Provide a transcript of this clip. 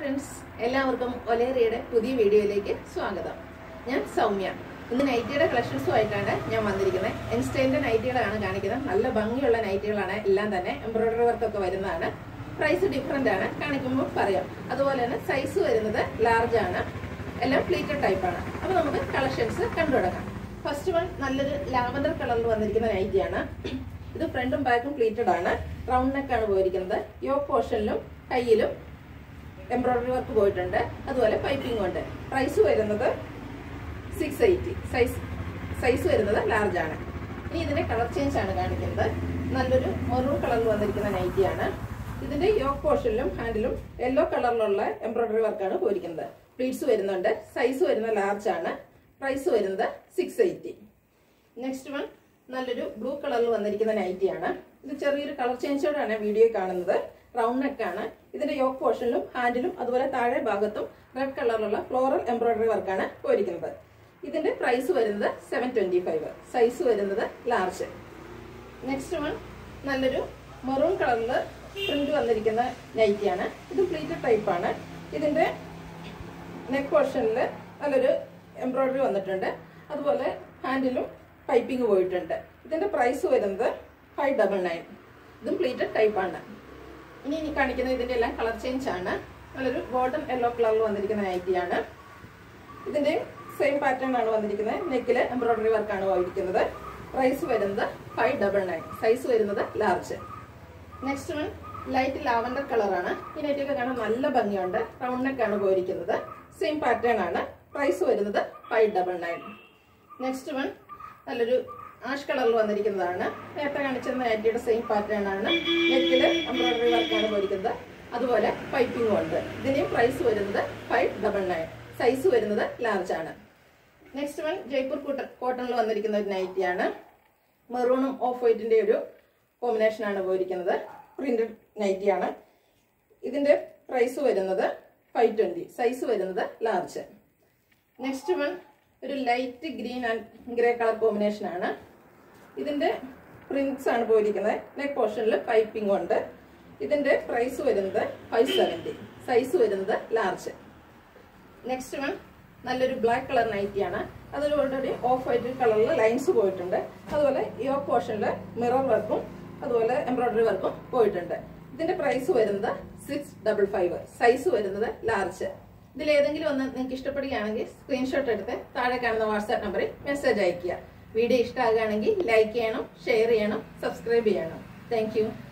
friends എല്ലാവർക്കും ഒലേറിയുടെ പുതിയ വീഡിയോയിലേക്ക് സ്വാഗതം ഞാൻ സൗമ്യ ഇന്ന് നൈറ്റിയുടെ കളക്ഷൻസുമായിട്ടാണ് ഞാൻ വന്നിരിക്കുന്നത് എൻസ്റ്റൈൻ്റെ നൈറ്റികളാണ് കാണിക്കുന്നത് നല്ല ഭംഗിയുള്ള നൈറ്റികളാണ് എല്ലാം തന്നെ എംബ്രോയിഡറി വർക്കൊക്കെ വരുന്നതാണ് പ്രൈസ് ഡിഫറെൻ്റ് ആണ് കാണിക്കുമ്പോൾ പറയാം അതുപോലെ തന്നെ സൈസ് വരുന്നത് ലാർജ് ആണ് എല്ലാം പ്ലീറ്റഡ് ടൈപ്പാണ് അപ്പോൾ നമുക്ക് കളക്ഷൻസ് കണ്ടു തുടങ്ങാം ഫസ്റ്റ് വൺ നല്ലൊരു ലാവൻഡർ കളറിൽ വന്നിരിക്കുന്ന നൈറ്റിയാണ് ഇത് ഫ്രണ്ടും ബാക്കും പ്ലീറ്റഡ് ആണ് റൗണ്ട് നെക്കാണ് പോയിരിക്കുന്നത് യോ പോർഷനിലും കയ്യിലും എംബ്രോയിഡറി വർക്ക് പോയിട്ടുണ്ട് അതുപോലെ പൈപ്പിംഗ് ഉണ്ട് പ്രൈസ് വരുന്നത് സിക്സ് എയ്റ്റി സൈസ് സൈസ് വരുന്നത് ലാർജ് ആണ് ഇനി ഇതിന്റെ കളർ ചേഞ്ച് ആണ് കാണിക്കുന്നത് നല്ലൊരു മെറൂൺ കളറിൽ വന്നിരിക്കുന്ന നൈറ്റിയാണ് ഇതിന്റെ യോക്ക് പോർഷനിലും ഹാൻഡിലും യെല്ലോ കളറിലുള്ള എംബ്രോയിഡറി വർക്കാണ് പോയിരിക്കുന്നത് പ്ലീറ്റ്സ് വരുന്നുണ്ട് സൈസ് വരുന്ന ലാർജ് ആണ് പ്രൈസ് വരുന്നത് സിക്സ് എയ്റ്റി നെക്സ്റ്റ് വൺ നല്ലൊരു ബ്ലൂ കളറിൽ വന്നിരിക്കുന്ന നൈറ്റിയാണ് ഇത് ചെറിയൊരു കളർ ചേഞ്ചോടാണ് വീഡിയോ കാണുന്നത് റൗണ്ട് നെക്ക് ആണ് ഇതിന്റെ യോക്ക് പോർഷനിലും ഹാൻഡിലും അതുപോലെ താഴെ ഭാഗത്തും റെഡ് കളറിലുള്ള ഫ്ലോറൽ എംബ്രോയിഡറി വർക്കാണ് പോയിരിക്കുന്നത് ഇതിന്റെ പ്രൈസ് വരുന്നത് സെവൻ ട്വന്റി ഫൈവ് സൈസ് വരുന്നത് ലാർജ് നെക്സ്റ്റ് വൺ നല്ലൊരു മെറൂൺ കളറിൽ പ്രിന്റ് വന്നിരിക്കുന്ന നൈറ്റിയാണ് ഇത് പ്ലീറ്റഡ് ടൈപ്പാണ് ഇതിന്റെ നെക്ക് പോർഷനിൽ നല്ലൊരു എംബ്രോയിഡറി വന്നിട്ടുണ്ട് അതുപോലെ ഹാൻഡിലും പൈപ്പിംഗ് പോയിട്ടുണ്ട് ഇതിന്റെ പ്രൈസ് വരുന്നത് ഫൈവ് ഡബിൾ നയൻ ഇതും പ്ലീറ്റഡ് ടൈപ്പാണ് ഇനി ഇനി കാണിക്കുന്ന ഇതിന്റെ എല്ലാം കളർ ചേഞ്ച് ആണ് നല്ലൊരു ഗോൾഡൻ യെല്ലോ കളറിൽ വന്നിരിക്കുന്ന നൈറ്റിയാണ് ഇതിന്റെ സെയിം പാറ്റേൺ ആണ് വന്നിരിക്കുന്നത് നെക്കില് എംബ്രോയിഡറി വർക്കാണ് പോയിരിക്കുന്നത് പ്രൈസ് വരുന്നത് ഫൈവ് ഡബിൾ നയൻ സൈസ് വരുന്നത് large next one light lavender കളറാണ് ഈ നെറ്റൊക്കെ കാണാൻ നല്ല ഭംഗിയുണ്ട് റൗണ്ട് നെക്കാണ് പോയിരിക്കുന്നത് സെയിം പാറ്റേൺ ആണ് പ്രൈസ് വരുന്നത് five double nine next one നല്ലൊരു ആഷ് കളറിൽ വന്നിരിക്കുന്നതാണ് നേരത്തെ കാണിച്ചിരുന്ന നൈറ്റിയുടെ സെയിം പാറ്റേൺ ആണ് നെക്കിൽ എംബ്രോയിഡറി വർക്കാണ് പോയിരിക്കുന്നത് അതുപോലെ പൈപ്പിംഗും ഉണ്ട് ഇതിന്റെയും പ്രൈസ് വരുന്നത് ഫൈവ് ഡബിൾ നയൻ സൈസ് വരുന്നത് ലാർജ് ആണ് നെക്സ്റ്റ് വൺ ജയ്പൂർ കോട്ടണിൽ വന്നിരിക്കുന്ന ഒരു നൈറ്റിയാണ് മെറൂണും ഓഫ് വൈറ്റിന്റെ ഒരു കോമ്പിനേഷൻ ആണ് പോയിരിക്കുന്നത് പ്രിന്റഡ് നൈറ്റിയാണ് ഇതിന്റെ പ്രൈസ് വരുന്നത് ഫൈവ് ട്വന്റി സൈസ് വരുന്നത് ലാർജ് നെക്സ്റ്റ് വൺ ഒരു light green and grey colour combination ആണ് ഇതിന്റെ പ്രിന്റ്സ് ആണ് പോയിരിക്കുന്നത് നെക്ക് പോർഷനിൽ പൈപ്പിംഗ് ഉണ്ട് ഇതിന്റെ പ്രൈസ് വരുന്നത് ഫൈവ് സെവൻറ്റി സൈസ് വരുന്നത് ലാർജ് നെക്സ്റ്റ് വൺ നല്ലൊരു ബ്ലാക്ക് കളർ നൈറ്റിയാണ് അതിൽ ഓൾറെഡി ഓഫ് വൈറ്റ് കളറിൽ ലൈൻസ് പോയിട്ടുണ്ട് അതുപോലെ യോ പോർഷനിൽ മിറർ വർക്കും അതുപോലെ എംബ്രോയിഡറി വർക്കും പോയിട്ടുണ്ട് ഇതിന്റെ പ്രൈസ് വരുന്നത് സിക്സ് ഡബിൾ ഫൈവ് സൈസ് വരുന്നത് ലാർജ് ഇതിൽ ഏതെങ്കിലും ഒന്ന് നിങ്ങൾക്ക് ഇഷ്ടപ്പെടുകയാണെങ്കിൽ സ്ക്രീൻഷോട്ട് എടുത്ത് താഴെ കാണുന്ന വാട്സാപ്പ് നമ്പറിൽ മെസ്സേജ് അയയ്ക്കുക വീഡിയോ ഇഷ്ടമാകുകയാണെങ്കിൽ ലൈക്ക് ചെയ്യണം ഷെയർ ചെയ്യണം സബ്സ്ക്രൈബ് ചെയ്യണം താങ്ക്